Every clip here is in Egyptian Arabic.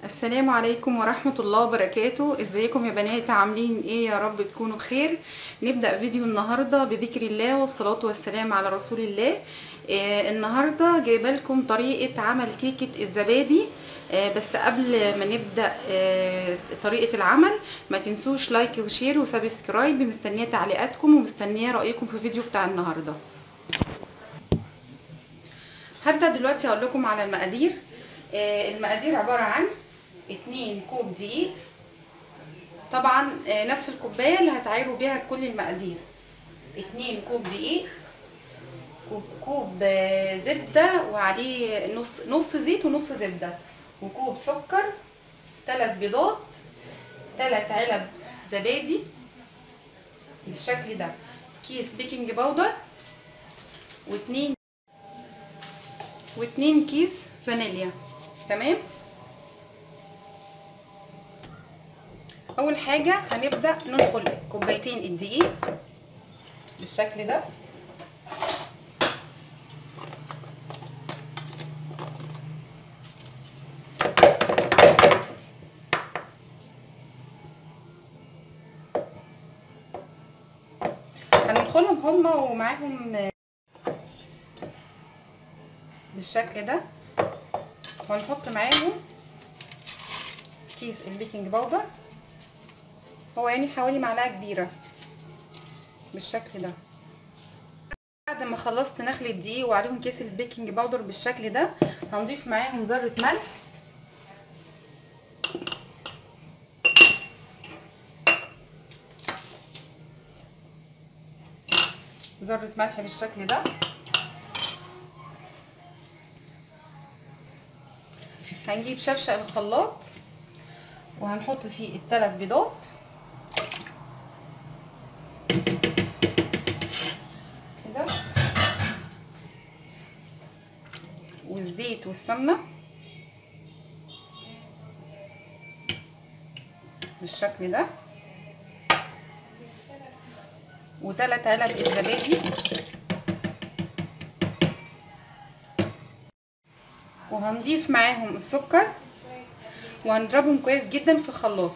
السلام عليكم ورحمة الله وبركاته ازيكم يا بنات عاملين ايه يا رب تكونوا بخير نبدأ فيديو النهاردة بذكر الله والصلاة والسلام على رسول الله آه النهاردة جايبه لكم طريقة عمل كيكة الزبادي آه بس قبل ما نبدأ آه طريقة العمل ما تنسوش لايك وشير وسبسكرايب مستنية تعليقاتكم ومستنية رأيكم في الفيديو بتاع النهاردة هبدأ دلوقتي اقول لكم على المقادير آه المقادير عبارة عن 2 كوب دقيق طبعا آه نفس الكوبايه اللي هتعايروا بيها كل المقادير 2 كوب دقيق كوب, كوب آه زبده وعليه نص نص زيت ونص زبده وكوب سكر 3 بيضات 3 علب زبادي بالشكل ده كيس بيكنج باودر واتنين واتنين كيس فانيليا تمام اول حاجه هنبدا ندخل كوبايتين الدقيق بالشكل ده هندخلهم هما ومعاهم بالشكل ده وهنحط معاهم كيس البيكنج باودر هو يعني حوالي معلقه كبيره بالشكل ده بعد ما خلصت نخل الدقيق وعليهم كيس البيكنج باودر بالشكل ده هنضيف معاهم ذره ملح ذره ملح بالشكل ده هنجيب شفشق الخلاط وهنحط فيه الثلاث بيضات كده والزيت والسمنه بالشكل ده وثلاث علب الزبادي وهنضيف معاهم السكر وهنضربهم كويس جدا في الخلاط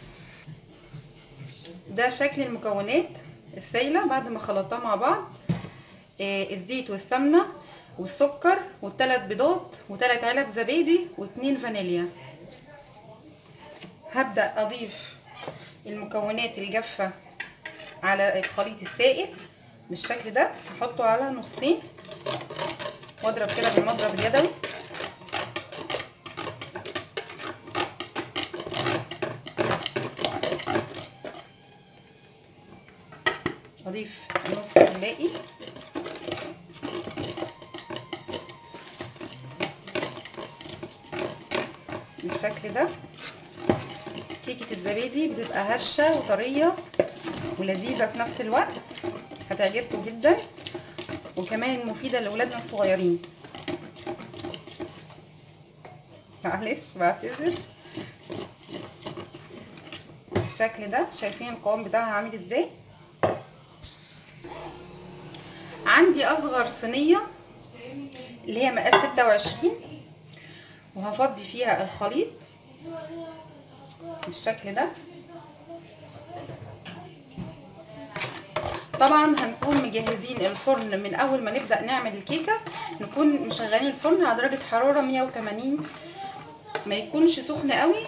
ده شكل المكونات السايله بعد ما خلطتها مع بعض آه الزيت والسمنه والسكر والثلاث بيضات وثلاث علب زبادي واتنين فانيليا هبدا اضيف المكونات الجافه على الخليط السائل بالشكل ده هحطه على نصين واضرب كده بالمضرب اليدوي اضيف النص الباقي بالشكل ده كيكه الزبادي بتبقى هشه وطريه ولذيذه في نفس الوقت هتعجبكم جدا وكمان مفيده لاولادنا الصغيرين معلش بعتذر بالشكل ده شايفين القوام بتاعها عامل ازاي عندي اصغر صينيه اللي هي مقاس 26 وهفضي فيها الخليط بالشكل ده طبعا هنكون مجهزين الفرن من اول ما نبدا نعمل الكيكه نكون مشغلين الفرن على درجه حراره 180 ما يكونش سخن قوي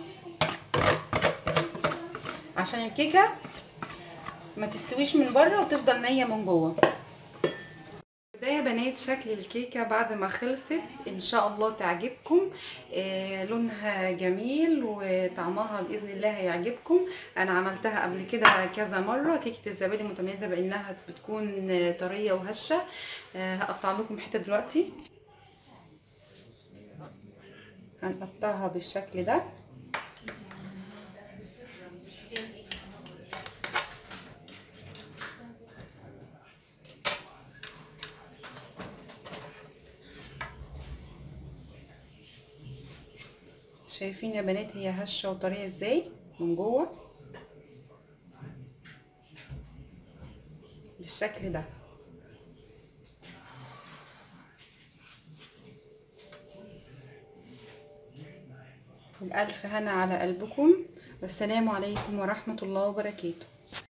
عشان الكيكه ما تستويش من بره وتفضل نيه من جوه ده يا بنات شكل الكيكة بعد ما خلصت ان شاء الله تعجبكم آه لونها جميل وطعمها باذن الله هيعجبكم انا عملتها قبل كده كذا مرة كيكة الزبادي متميزة بانها بتكون طرية وهشة آه هقطع لكم حتة دلوقتي هنقطعها بالشكل ده شايفين يا بنات هي هشه وطريه ازاي من جوه بالشكل ده وبألف هنا على قلبكم والسلام عليكم ورحمة الله وبركاته